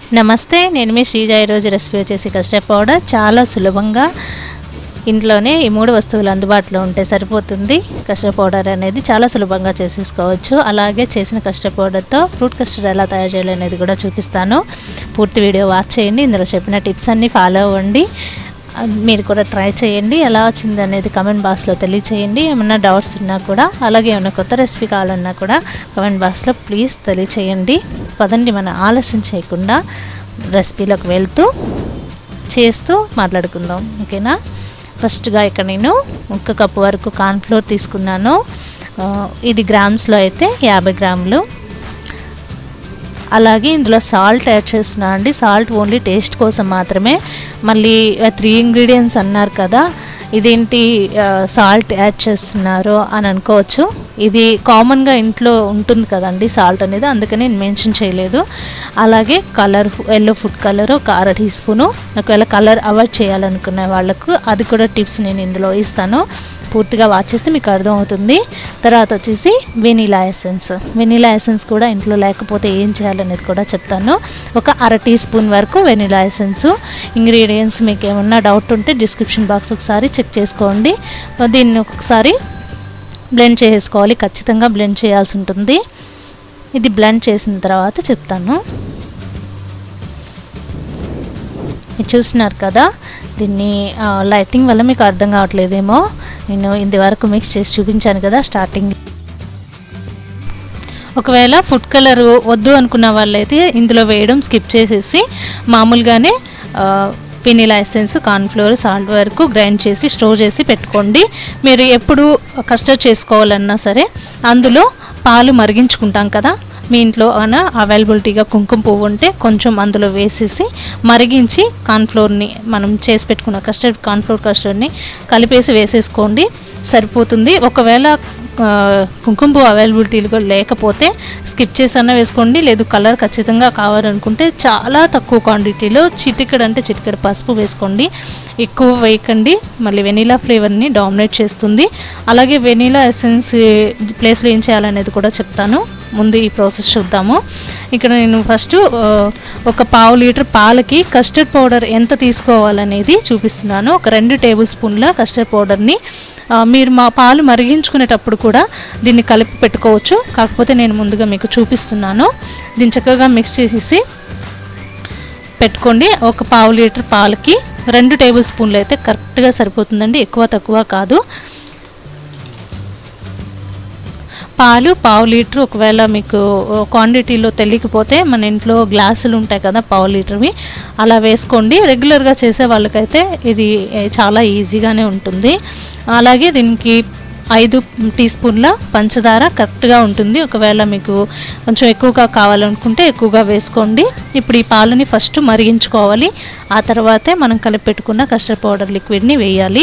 నమస్తే నేను మీ శ్రీజ ఈరోజు రెసిపీ వచ్చేసి కస్టర్డ్ పౌడర్ చాలా సులభంగా ఇంట్లోనే ఈ మూడు వస్తువులు అందుబాటులో ఉంటే సరిపోతుంది కస్టర్డ్ పౌడర్ అనేది చాలా సులభంగా చేసేసుకోవచ్చు అలాగే చేసిన కస్టర్డ్ పౌడర్తో ఫ్రూట్ కస్టర్డ్ ఎలా తయారు చేయాలి అనేది కూడా చూపిస్తాను పూర్తి వీడియో వాచ్ చేయండి ఇందులో చెప్పిన టిప్స్ అన్నీ ఫాలో అవ్వండి ఆ, మీరు కూడా ట్రై చేయండి ఎలా వచ్చింది అనేది కమెంట్ బాక్స్లో తెలియచేయండి ఏమైనా డౌట్స్ ఉన్నా కూడా అలాగే ఏమైనా కొత్త రెసిపీ కావాలన్నా కూడా కమెంట్ బాక్స్లో ప్లీజ్ తెలియచేయండి పదండి మనం ఆలస్యం చేయకుండా రెసిపీలోకి వెళ్తూ చేస్తూ మాట్లాడుకుందాం ఓకేనా ఫస్ట్గా ఇక్కడ నేను ఒక కప్పు వరకు కార్న్ఫ్లోర్ తీసుకున్నాను ఆ, ఇది గ్రామ్స్లో అయితే యాభై గ్రాములు అలాగే ఇందులో సాల్ట్ యాడ్ చేస్తున్నా అండి సాల్ట్ ఓన్లీ టేస్ట్ కోసం మాత్రమే మళ్ళీ త్రీ ఇంగ్రీడియంట్స్ అన్నారు కదా ఇదేంటి సాల్ట్ యాడ్ చేస్తున్నారు అని అనుకోవచ్చు ఇది కామన్గా ఇంట్లో ఉంటుంది కదండి సాల్ట్ అనేది అందుకని నేను మెన్షన్ చేయలేదు అలాగే కలర్ ఎల్లో ఫుడ్ కలర్ ఒక అర టీ స్పూను ఒకవేళ కలర్ అవాయిడ్ చేయాలనుకునే వాళ్ళకు అది కూడా టిప్స్ నేను ఇందులో ఇస్తాను పూర్తిగా వాచ్ చేస్తే మీకు అర్థమవుతుంది తర్వాత వచ్చేసి వెనీలా ఎసెన్స్ వెనీలా ఎసెన్స్ కూడా ఇంట్లో లేకపోతే ఏం చేయాలనేది కూడా చెప్తాను ఒక అర టీ స్పూన్ వరకు వెనీలా ఎసెన్స్ ఇంగ్రీడియంట్స్ మీకు ఏమన్నా డౌట్ ఉంటే డిస్క్రిప్షన్ బాక్స్ ఒకసారి చెక్ చేసుకోండి దీన్ని ఒకసారి బ్లెండ్ చేసుకోవాలి ఖచ్చితంగా బ్లెండ్ చేయాల్సి ఉంటుంది ఇది బ్లెండ్ చేసిన తర్వాత చెప్తాను ఇది చూస్తున్నారు కదా దీన్ని ఆ, లైటింగ్ వల్ల మీకు అర్థం కావట్లేదేమో నేను ఇంతవరకు మిక్స్ చేసి చూపించాను కదా స్టార్టింగ్ ఒకవేళ ఫుడ్ కలర్ వద్దు అనుకున్న వాళ్ళైతే ఇందులో వేయడం స్కిప్ చేసేసి మామూలుగానే వెనిలా ఎసెన్స్ కార్న్ఫ్లోర్ సాల్ట్ వరకు గ్రైండ్ చేసి స్టోర్ చేసి పెట్టుకోండి మీరు ఎప్పుడు కస్టర్డ్ చేసుకోవాలన్నా సరే అందులో పాలు మరిగించుకుంటాం కదా మీ ఇంట్లో అన అవైలబిలిటీగా కుంకుమ పువ్వు ఉంటే కొంచెం అందులో వేసేసి మరిగించి కార్న్ఫ్లోర్ని మనం చేసి పెట్టుకున్న కస్టర్డ్ కార్న్ఫ్లోర్ కస్టర్డ్ని కలిపేసి వేసేసుకోండి సరిపోతుంది ఒకవేళ ఆ, కుంకుమ పువ్వు అవైలబిలిటీలో లేకపోతే స్కిప్ చేసన్నా వేసుకోండి లేదు కలర్ ఖచ్చితంగా కావాలనుకుంటే చాలా తక్కువ క్వాంటిటీలో చిటికెడు అంటే చిటికెడు పసుపు వేసుకోండి ఎక్కువ వేయకండి మళ్ళీ వెనీలా ఫ్లేవర్ని డామినేట్ చేస్తుంది అలాగే వెనీలా ఎసెన్స్ ప్లేస్లో ఏం చేయాలనేది కూడా చెప్తాను ముందు ఈ ప్రాసెస్ చూద్దాము ఇక్కడ నేను ఫస్ట్ ఆ, ఒక పావు లీటర్ పాలకి కస్టర్డ్ పౌడర్ ఎంత తీసుకోవాలనేది చూపిస్తున్నాను ఒక రెండు టేబుల్ స్పూన్ల కస్టర్డ్ పౌడర్ని ఆ, మీరు మా పాలు మరిగించుకునేటప్పుడు కూడా దీన్ని కలిపి పెట్టుకోవచ్చు కాకపోతే నేను ముందుగా మీకు చూపిస్తున్నాను దీన్ని చక్కగా మిక్స్ చేసేసి పెట్టుకోండి ఒక పావు లీటర్ పాలకి రెండు టేబుల్ స్పూన్లు అయితే కరెక్ట్గా సరిపోతుందండి ఎక్కువ తక్కువ కాదు పాలు పావు లీటర్ ఒకవేళ మీకు క్వాంటిటీలో తెలియకపోతే మన ఇంట్లో గ్లాసులు ఉంటాయి కదా పావు లీటర్వి అలా వేసుకోండి రెగ్యులర్గా చేసే వాళ్ళకైతే ఇది ఏ, చాలా ఈజీగానే ఉంటుంది అలాగే దీనికి ఐదు టీ స్పూన్ల పంచదార కరెక్ట్గా ఉంటుంది ఒకవేళ మీకు కొంచెం ఎక్కువగా కావాలనుకుంటే ఎక్కువగా వేసుకోండి ఇప్పుడు ఈ పాలని ఫస్ట్ మరిగించుకోవాలి ఆ తర్వాతే మనం కలిపి పెట్టుకున్న కస్టర్డ్ పౌడర్ లిక్విడ్ని వేయాలి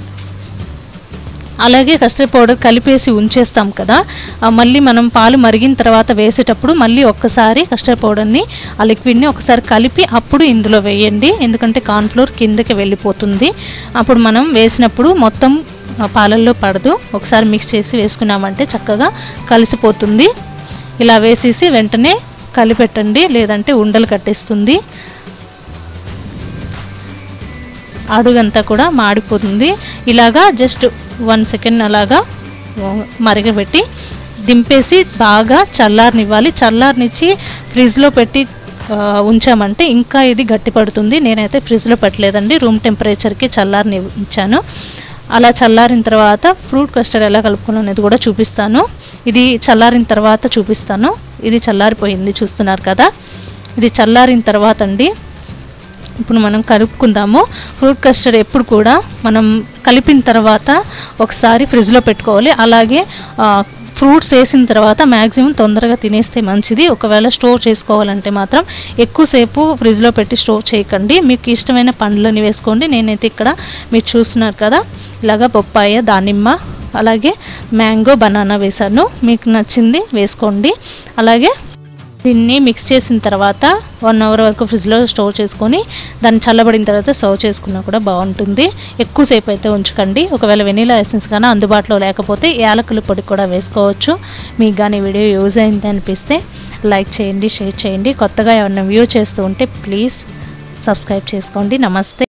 అలాగే కస్టర్డ్ పౌడర్ కలిపేసి ఉంచేస్తాం కదా ఆ మళ్ళీ మనం పాలు మరిగిన తర్వాత వేసేటప్పుడు మళ్ళీ ఒక్కసారి కస్టర్డ్ పౌడర్ని ఆ లిక్విడ్ని ఒకసారి కలిపి అప్పుడు ఇందులో వేయండి ఎందుకంటే కార్న్ఫ్లోర్ కిందకి వెళ్ళిపోతుంది అప్పుడు మనం వేసినప్పుడు మొత్తం ఆ పాలల్లో పడదు ఒకసారి మిక్స్ చేసి వేసుకున్నామంటే చక్కగా కలిసిపోతుంది ఇలా వేసేసి వెంటనే కలిపెట్టండి లేదంటే ఉండలు కట్టేస్తుంది అడుగంతా కూడా మాడిపోతుంది ఇలాగా జస్ట్ వన్ సెకండ్ అలాగా మరగబెట్టి దింపేసి బాగా చల్లారనివ్వాలి చల్లారనిచ్చి ఫ్రిడ్జ్లో పెట్టి ఆ, ఉంచామంటే ఇంకా ఇది గట్టిపడుతుంది నేనైతే ఫ్రిడ్జ్లో పెట్టలేదండి రూమ్ టెంపరేచర్కి చల్లారని ఇచ్చాను అలా చల్లారిన తర్వాత ఫ్రూట్ కస్టర్డ్ ఎలా కలుపుకోవాలి అనేది కూడా చూపిస్తాను ఇది చల్లారిన తర్వాత చూపిస్తాను ఇది చల్లారిపోయింది చూస్తున్నారు కదా ఇది చల్లారిన తర్వాత అండి ఇప్పుడు మనం కలుపుకుందాము ఫ్రూట్ కస్టర్డ్ ఎప్పుడు కూడా మనం కలిపిన తర్వాత ఒకసారి ఫ్రిడ్జ్లో పెట్టుకోవాలి అలాగే ఆ, ఫ్రూట్స్ వేసిన తర్వాత మ్యాక్సిమం తొందరగా తినేస్తే మంచిది ఒకవేళ స్టోర్ చేసుకోవాలంటే మాత్రం ఎక్కువసేపు ఫ్రిడ్జ్లో పెట్టి స్టోర్ చేయకండి మీకు ఇష్టమైన పండ్లని వేసుకోండి నేనైతే ఇక్కడ మీరు చూస్తున్నారు కదా ఇలాగా బొప్పాయ దానిమ్మ అలాగే మ్యాంగో బనానా వేశాను మీకు నచ్చింది వేసుకోండి అలాగే దీన్ని మిక్స్ చేసిన తర్వాత వన్ అవర్ వరకు ఫ్రిడ్జ్లో స్టోర్ చేసుకొని దాన్ని చల్లబడిన తర్వాత సర్వ్ చేసుకున్నా కూడా బాగుంటుంది ఎక్కువసేపు అయితే ఉంచకండి ఒకవేళ వెనీలా ఎసెన్స్ కానీ అందుబాటులో లేకపోతే యాలకుల పొడి కూడా వేసుకోవచ్చు మీకు కానీ వీడియో యూజ్ అయింది అనిపిస్తే లైక్ చేయండి షేర్ చేయండి కొత్తగా ఏమైనా వ్యూ చేస్తూ ఉంటే ప్లీజ్ సబ్స్క్రైబ్ చేసుకోండి నమస్తే